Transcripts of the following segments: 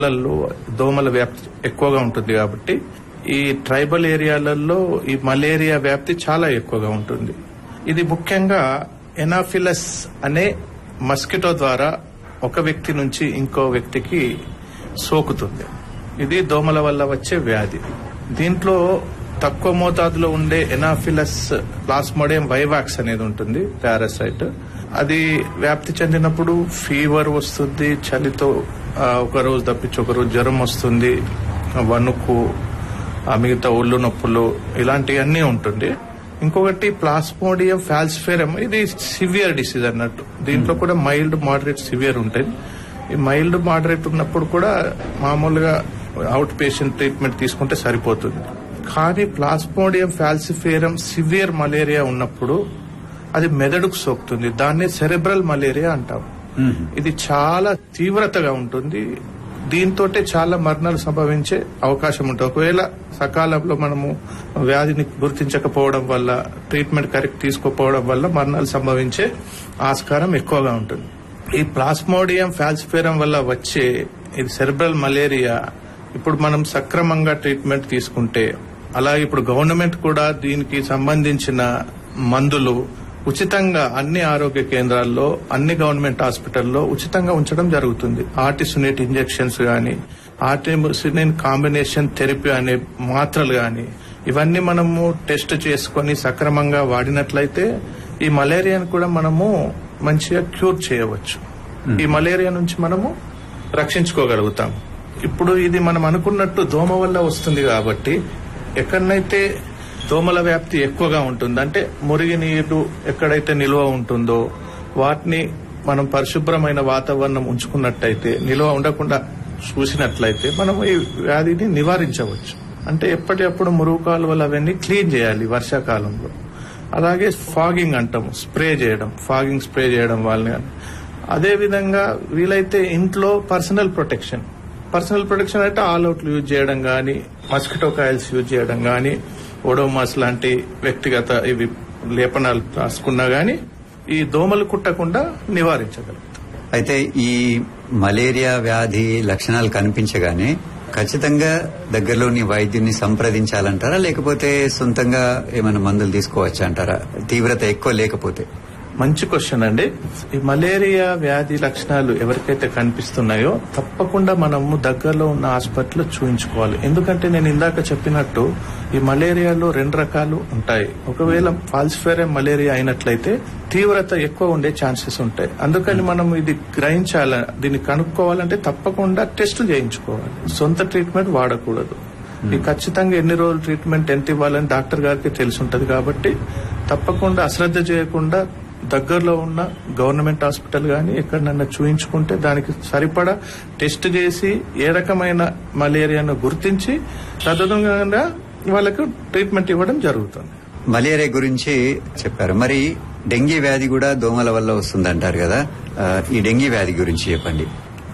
లలో దోమల వ్యాప్తి ఎక్కువగా ఉంటుంది కాబట్టి ఈ ట్రైబల్ ఏరియాలలో ఈ మలేరియా వ్యాప్తి చాలా ఎక్కువగా ఉంటుంది ఇది ముఖ్యంగా ఎనాఫిలస్ అనే మస్కిటో ద్వారా ఒక వ్యక్తి నుంచి ఇంకో వ్యక్తికి సోకుతుంది ఇది దోమల వల్ల వచ్చే వ్యాధి దీంట్లో తక్కువ మోతాదులో ఉండే ఎనాఫిలస్ ప్లాస్మోడియం వైవాక్స్ అనేది ఉంటుంది పారాసైట్ అది వ్యాప్తి చెందినప్పుడు ఫీవర్ వస్తుంది చలితో ఆ, ఒక రోజు తప్పించి ఒక రోజు జ్వరం వస్తుంది వణుకు ఆ మిగతా ఒళ్ళు నొప్పులు ఇలాంటివన్నీ ఉంటుంది ఇంకొకటి ప్లాస్మోడియం ఫాల్సిఫెరమ్ ఇది సివియర్ డిసీజ్ అన్నట్టు దీంట్లో కూడా మైల్డ్ మోడరేట్ సివియర్ ఉంటాయి ఈ మైల్డ్ మోడరేట్ ఉన్నప్పుడు కూడా మామూలుగా అవుట్ పేషెంట్ ట్రీట్మెంట్ తీసుకుంటే సరిపోతుంది కానీ ప్లాస్మోడియం ఫాల్సిఫేరం సివియర్ మలేరియా ఉన్నప్పుడు అది మెదడుకు సోకుతుంది దాన్నే సెరెబ్రల్ మలేరియా అంటాం ఇది చాలా తీవ్రతగా ఉంటుంది దీంతో చాలా మరణాలు సంభవించే అవకాశం ఉంటుంది ఒకవేళ సకాలంలో మనము వ్యాధిని గుర్తించకపోవడం వల్ల ట్రీట్మెంట్ కరెక్ట్ తీసుకోకపోవడం వల్ల మరణాలు సంభవించే ఆస్కారం ఎక్కువగా ఉంటుంది ఈ ప్లాస్మోడియం ఫాల్సిఫేరం వల్ల వచ్చే ఇది సెరెబ్రల్ మలేరియా ఇప్పుడు మనం సక్రమంగా ట్రీట్మెంట్ తీసుకుంటే అలాగే ఇప్పుడు గవర్నమెంట్ కూడా దీనికి సంబంధించిన మందులు ఉచితంగా అన్ని ఆరోగ్య కేంద్రాల్లో అన్ని గవర్నమెంట్ హాస్పిటల్లో ఉచితంగా ఉంచడం జరుగుతుంది ఆర్టిసునేట్ ఇంజెక్షన్స్ గాని ఆర్టిసినిన్ కాంబినేషన్ థెరపీ అనే మాత్రలు గాని ఇవన్నీ మనము టెస్ట్ చేసుకొని సక్రమంగా వాడినట్లయితే ఈ మలేరియాను కూడా మనము మంచిగా క్యూర్ చేయవచ్చు ఈ మలేరియా నుంచి మనము రక్షించుకోగలుగుతాం ఇప్పుడు ఇది మనం అనుకున్నట్టు దోమ వల్ల వస్తుంది కాబట్టి ఎక్కడనైతే దోమల వ్యాప్తి ఎక్కువగా ఉంటుంది అంటే మురిగి నీరు ఎక్కడైతే నిల్వ ఉంటుందో వాటిని మనం పరిశుభ్రమైన వాతావరణం ఉంచుకున్నట్టయితే నిల్వ ఉండకుండా చూసినట్లయితే మనం ఈ వ్యాధిని నివారించవచ్చు అంటే ఎప్పటికప్పుడు మురుగు కాలువలు అవన్నీ క్లీన్ చేయాలి వర్షాకాలంలో అలాగే ఫాగింగ్ అంటాము స్ప్రే చేయడం ఫాగింగ్ స్ప్రే చేయడం వాళ్ళని అదే విధంగా వీలైతే ఇంట్లో పర్సనల్ ప్రొటెక్షన్ పర్సనల్ ప్రొటెక్షన్ అంటే ఆల్ అవుట్లు యూజ్ చేయడం గానీ మస్కిటో కాయిల్స్ యూజ్ చేయడం గానీ ఓడోమాస్ లాంటి వ్యక్తిగత ఇవి లేపనాలు రాసుకున్నా గానీ ఈ దోమలు కుట్టకుండా నివారించగలుగుతాం అయితే ఈ మలేరియా వ్యాధి లక్షణాలు కనిపించగానే ఖచ్చితంగా దగ్గరలోని వైద్యుని సంప్రదించాలంటారా లేకపోతే సొంతంగా ఏమైనా మందులు తీసుకోవచ్చా అంటారా తీవ్రత ఎక్కువ లేకపోతే మంచి క్వశ్చన్ అండి ఈ మలేరియా వ్యాధి లక్షణాలు ఎవరికైతే కనిపిస్తున్నాయో తప్పకుండా మనము దగ్గరలో ఉన్న హాస్పిటల్ చూయించుకోవాలి ఎందుకంటే నేను ఇందాక చెప్పినట్టు ఈ మలేరియాలో రెండు రకాలు ఉంటాయి ఒకవేళ ఫాల్సిఫేరియం మలేరియా అయినట్లయితే తీవ్రత ఎక్కువ ఉండే ఛాన్సెస్ ఉంటాయి అందుకని మనం ఇది గ్రహించాల దీన్ని కనుక్కోవాలంటే తప్పకుండా టెస్టులు చేయించుకోవాలి సొంత ట్రీట్మెంట్ వాడకూడదు ఈ ఖచ్చితంగా ఎన్ని రోజులు ట్రీట్మెంట్ ఎంత ఇవ్వాలని డాక్టర్ గారికి తెలిసి ఉంటది కాబట్టి తప్పకుండా అశ్రద్ధ చేయకుండా దగ్గరలో ఉన్న గవర్నమెంట్ హాస్పిటల్ కానీ ఎక్కడన్నా చూయించుకుంటే దానికి సరిపడా టెస్ట్ చేసి ఏ రకమైన మలేరియాను గుర్తించి తదనుగుణంగా వాళ్ళకు ట్రీట్మెంట్ ఇవ్వడం జరుగుతుంది మలేరియా గురించి చెప్పారు మరి డెంగీ వ్యాధి కూడా దోమల వల్ల వస్తుందంటారు కదా ఆ, ఈ డెంగీ వ్యాధి గురించి చెప్పండి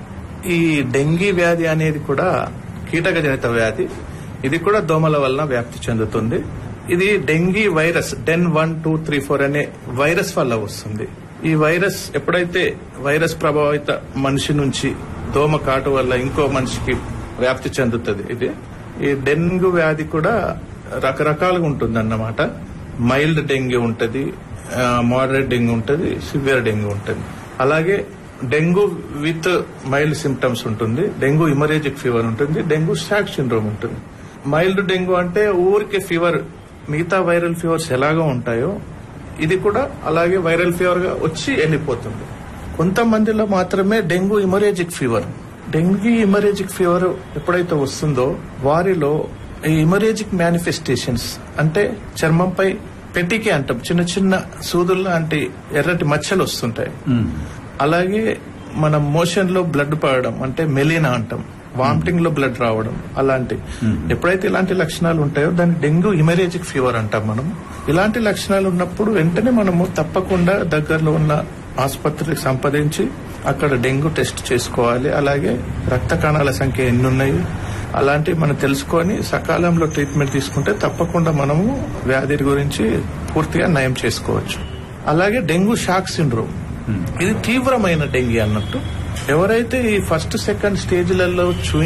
ఈ డెంగీ వ్యాధి అనేది కూడా కీటక జనిత వ్యాధి ఇది కూడా దోమల వలన వ్యాప్తి చెందుతుంది ఇది dengue virus DEN one two three four అనే వైరస్ వల్ల వస్తుంది ఈ వైరస్ ఎప్పుడైతే వైరస్ ప్రభావిత మనిషి నుంచి దోమ కాటు వల్ల ఇంకో మనిషికి వ్యాప్తి చెందుతుంది ఇది ఈ డెంగ్యూ వ్యాధి కూడా రకరకాలుగా ఉంటుంది అన్నమాట మైల్డ్ డెంగ్యూ ఉంటది మోడరేట్ డెంగ్యూ ఉంటది సివియర్ డెంగ్యూ ఉంటుంది అలాగే డెంగ్యూ విత్ మైల్డ్ సిమ్టమ్స్ ఉంటుంది డెంగ్యూ ఇమరేజిక్ ఫీవర్ ఉంటుంది డెంగ్యూ షాక్ సిండ్రోమ్ ఉంటుంది మైల్డ్ డెంగ్యూ అంటే ఊరికే ఫీవర్ మిగతా వైరల్ ఫీవర్స్ ఎలాగో ఉంటాయో ఇది కూడా అలాగే వైరల్ ఫీవర్ గా వచ్చి వెళ్ళిపోతుంది కొంతమందిలో మాత్రమే dengue haemorrhagic fever dengue haemorrhagic fever ఎప్పుడైతే వస్తుందో వారిలో ఈ ఇమరేజిక్ మేనిఫెస్టేషన్స్ అంటే చర్మంపై పెట్టికి అంటాం చిన్న చిన్న సూదులు లాంటి ఎర్రటి మచ్చలు వస్తుంటాయి అలాగే మన మోషన్ లో బ్లడ్ పడడం అంటే మెలీనా అంటాం వామిటింగ్ లో బ్లడ్ రావడం అలాంటి ఎప్పుడైతే ఇలాంటి లక్షణాలు ఉంటాయో దాన్ని డెంగ్యూ ఇమరేజిక్ ఫీవర్ అంటాం మనం ఇలాంటి లక్షణాలు ఉన్నప్పుడు వెంటనే మనము తప్పకుండా దగ్గరలో ఉన్న ఆసుపత్రికి సంప్రదించి అక్కడ డెంగ్యూ టెస్ట్ చేసుకోవాలి అలాగే రక్త కణాల సంఖ్య ఎన్ని ఉన్నాయి అలాంటివి మనం తెలుసుకొని సకాలంలో ట్రీట్మెంట్ తీసుకుంటే తప్పకుండా మనము వ్యాధి గురించి పూర్తిగా నయం చేసుకోవచ్చు అలాగే డెంగ్యూ షాక్ సిండ్రోమ్ ఇది తీవ్రమైన డెంగీ అన్నట్టు ఎవరైతే ఈ ఫస్ట్ సెకండ్ స్టేజ్లలో చూ